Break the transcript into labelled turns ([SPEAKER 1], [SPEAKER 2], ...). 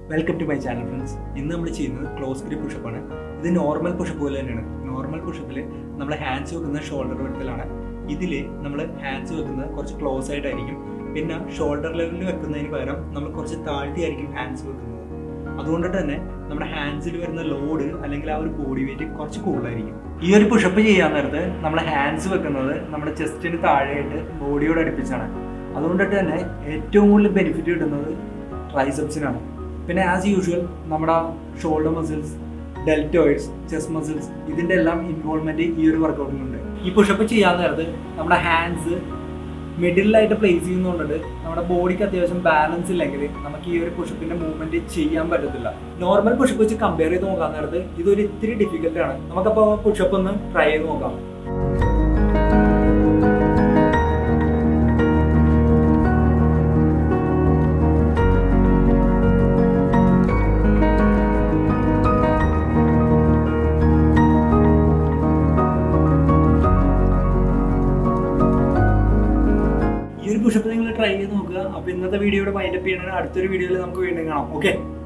[SPEAKER 1] welcome to my channel friends ഇന്ന് നമ്മൾ ചെയ്യുന്നത് ക്ലോസ് ഗ്രിപ്പ് പുഷപ്പാണ് ഇത് നോർമൽ പുഷപ്പ് പോലെ തന്നെയാണ് നോർമൽ പുഷപ്പിൽ നമ്മൾ ഹാൻഡ്സ് വെക്കുന്നത് ഷോൾഡർ വെട്ടലാണ് ഇതിൽ നമ്മൾ ഹാൻഡ്സ് വെക്കുന്നത് കുറച്ച് ക്ലോസ് ആയിട്ടായിരിക്കും പിന്നെ ഷോൾഡർ ലെവലിൽ വെക്കുന്നതിന് പകരം നമ്മൾ കുറച്ച് താഴ്ത്തിയായിരിക്കും ഹാൻഡ്സ് വെക്കുന്നത് അതുകൊണ്ട് തന്നെ നമ്മുടെ ഹാൻഡ്സിൽ വരുന്ന ലോഡ് അല്ലെങ്കിൽ ആ ഒരു ബോഡി വെയിറ്റ് കുറച്ച് കൂടുതലായിരിക്കും ഈ ഒരു പുഷപ്പ് ചെയ്യാൻ നേരത്ത് നമ്മൾ ഹാൻഡ്സ് വെക്കുന്നത് നമ്മുടെ ചെസ്റ്റിന് താഴെയായിട്ട് ബോഡിയോട് അടുപ്പിച്ചാണ് അതുകൊണ്ടിട്ട് തന്നെ ഏറ്റവും കൂടുതൽ ബെനിഫിറ്റ് കിട്ടുന്നത് ട്രൈസെപ്സിനാണ് പിന്നെ ആസ് യൂഷ്വൽ നമ്മുടെ shoulder muscles deltoids chest muscles ഇതിൻ്റെ എല്ലാം ഇൻവോൾവ്മെൻറ്റ് ഈ ഒരു വർക്കൗട്ടിലുണ്ട് ഈ പുഷപ്പ് ചെയ്യാൻ നേരത്ത് നമ്മുടെ ഹാൻഡ്സ് മിഡിലായിട്ട് പ്ലേസ് ചെയ്യുന്നതുകൊണ്ട് നമ്മുടെ ബോഡിക്ക് അത്യാവശ്യം ബാലൻസ് ഇല്ലെങ്കിൽ നമുക്ക് ഈ ഒരു പുഷപ്പിന്റെ മൂവ്മെന്റ് ചെയ്യാൻ പറ്റത്തില്ല നോർമൽ പുഷപ്പ് വെച്ച് കമ്പയർ ചെയ്ത് നോക്കാൻ നേരത്ത് ഇതൊരു ഇത്തിരി ഡിഫിക്കൽട്ട് ആണ് നമുക്കപ്പോൾ പുഷപ്പ് ഒന്ന് ട്രൈ ചെയ്ത് നോക്കാം ഈ ഒരു പുഷപ്പ് നിങ്ങൾ ട്രൈ ചെയ്ത് നോക്കുക അപ്പോൾ ഇന്നത്തെ വീഡിയോയുടെ മൈൻഡപ്പ് ചെയ്യണമെങ്കിൽ അടുത്തൊരു വീഡിയോയിൽ നമുക്ക് വീണ്ടും കാണാം ഓക്കെ